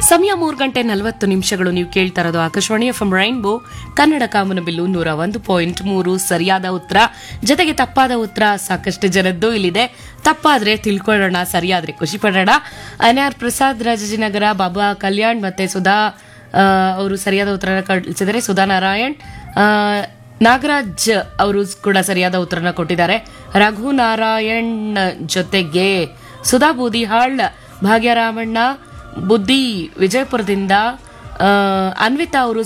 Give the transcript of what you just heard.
ಸಮಯ ಮೂರು ಗಂಟೆ ನಲವತ್ತು ನಿಮಿಷಗಳು ನೀವು ಕೇಳ್ತಾ ಇರೋದು Akashvani F M rainbow Kannada Kamanabillu ನೂರ ಒಂದು ಪಾಯಿಂಟ್ ಮೂರು ಸರಿಯಾದ ಉತ್ತರ ಜೊತೆಗೆ ತಪ್ಪಾದ ಉತ್ತರ ಸಾಕಷ್ಟು ಜನದ್ದು ಇಲ್ಲಿದೆ ತಪ್ಪಾದ್ರೆ ತಿಳ್ಕೊಳ್ಳೋಣ ಸರಿಯಾದ್ರೆ ಖುಷಿ ಪಡೋಣ ಎನ್ ಆರ್ ಪ್ರಸಾದ್ ರಾಜಾಜಿನಗರ ಬಾಬಾ ಕಲ್ಯಾಣ್ ಮತ್ತೆ ಸುಧಾ ಆ, ಅವರು ಸರಿಯಾದ ಉತ್ತರನ ಕಳಿಸಿದರೆ ಸುಧಾ ನಾರಾಯಣ್ ಆ, ನಾಗರಾಜ್ ಅವರು ಕೂಡ ಸರಿಯಾದ ಉತ್ತರನ ಕೊಟ್ಟಿದ್ದಾರೆ ರಘು ನಾರಾಯಣ್ ಜೊತೆಗೆ ಸುಧಾ ಬೂದಿಹಾಳ್ ಭಾಗ್ಯರಾಮಣ್ಣ ಬುದ್ಧಿ ವಿಜಯಪುರದಿಂದ ಆ, ಅನ್ವಿತಾ ಅವರು